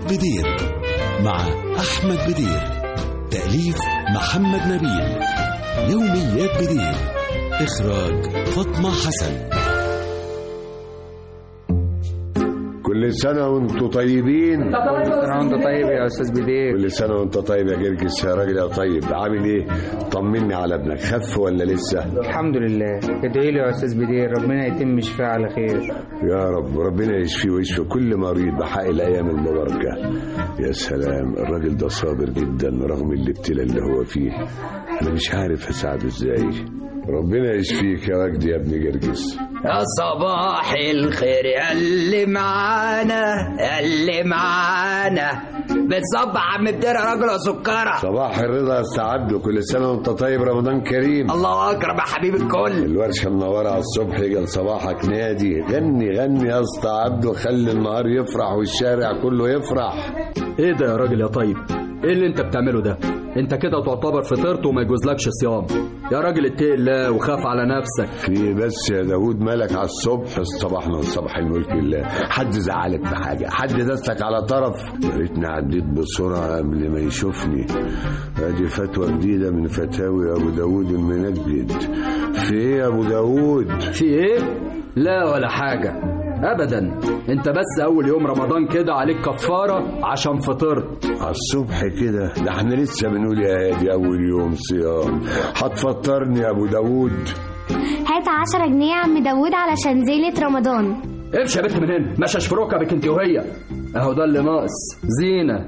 بدير مع أحمد بدير تأليف محمد نبيل يوميات بدير إخراج فاطمة حسن كل سنة وانتم طيبين كل سنة وانت طيب يا استاذ بدير كل سنة وانت طيب يا جرجس يا راجل يا طيب عامل ايه طمني على ابنك خف ولا لسه الحمد لله ادعي لي يا استاذ بدير ربنا يتم شفاه على خير يا رب ربنا يشفيه ويشفي كل مريض بحق الايام المباركة يا سلام الراجل ده صابر جدا رغم الابتلاء اللي هو فيه انا مش عارف اساعده ازاي ربنا يشفيك يا وجدي يا ابن جرجس يا صباح الخير يا اللي معانا يا اللي معانا بتصب عم بدير يا راجل يا سكرة صباح الرضا يا استاذ عبده كل سنة وانت طيب رمضان كريم الله أكرم يا حبيب الكل الورشة منورة على الصبح يجي صباحك نادي غني غني يا اسطى عبده خلي النهار يفرح والشارع كله يفرح ايه ده يا راجل يا طيب ايه اللي انت بتعمله ده انت كده تعتبر فطرت وما يجوزلكش صيام يا راجل اتقي الله وخاف على نفسك في بس يا داوود مالك على الصبح صباحنا صباح الملك لله حد زعلك في حاجة حد دستك على طرف يا ريتني عديت بسرعة قبل ما يشوفني ادي فتوى جديدة من فتاوي ابو داوود المنجد في ايه يا ابو داوود في ايه لا ولا حاجة ابدا انت بس اول يوم رمضان كده عليك كفارة عشان فطرت على الصبح كده ده احنا لسه بنقول يا هادي اول يوم صيام هتفطرني يا ابو داوود هات عشرة جنيه يا عم داوود علشان زينة رمضان امشي يا بنت من هنا مشاش في ركبك انت وهي اهو ده اللي ناقص زينة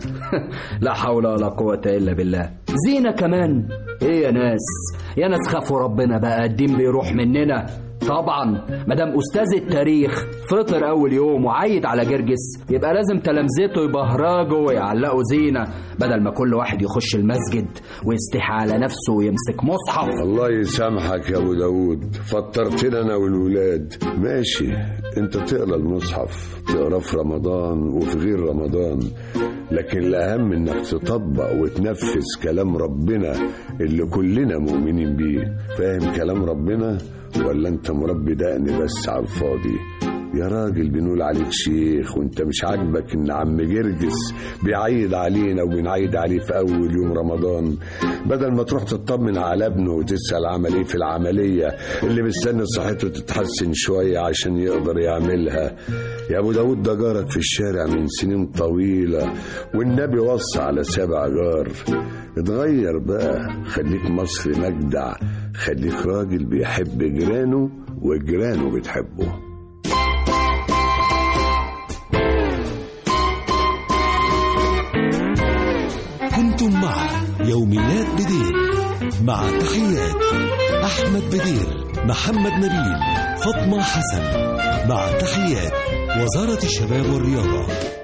لا حول ولا قوة الا بالله زينة كمان ايه يا ناس يا ناس خافوا ربنا بقى الدين بيروح مننا طبعا مدام استاذ التاريخ فطر اول يوم وعيد على جرجس يبقى لازم تلامذته يبهرجوا ويعلقوا زينه بدل ما كل واحد يخش المسجد ويستحي على نفسه ويمسك مصحف الله يسامحك يا ابو داوود فطرتنا انا والولاد ماشي انت تقرا المصحف تقرا في رمضان وفي غير رمضان لكن الاهم انك تطبق وتنفذ كلام ربنا اللي كلنا مؤمنين بيه فاهم كلام ربنا ولا انت مربي دقن بس على الفاضي يا راجل بنقول عليك شيخ وانت مش عاجبك ان عم جرجس بيعيد علينا وبنعيد عليه في اول يوم رمضان بدل ما تروح تطمن على ابنه وتسال عمل ايه في العمليه اللي مستني صحته تتحسن شويه عشان يقدر يعملها يا ابو داود ده جارك في الشارع من سنين طويله والنبي وصى على سبع جار اتغير بقى خليك مصري مجدع خليك راجل بيحب جيرانه وجيرانه بتحبه كنتم مع يوميات بدير مع تحيات أحمد بدير محمد نبيل فاطمة حسن مع تحيات وزارة الشباب والرياضة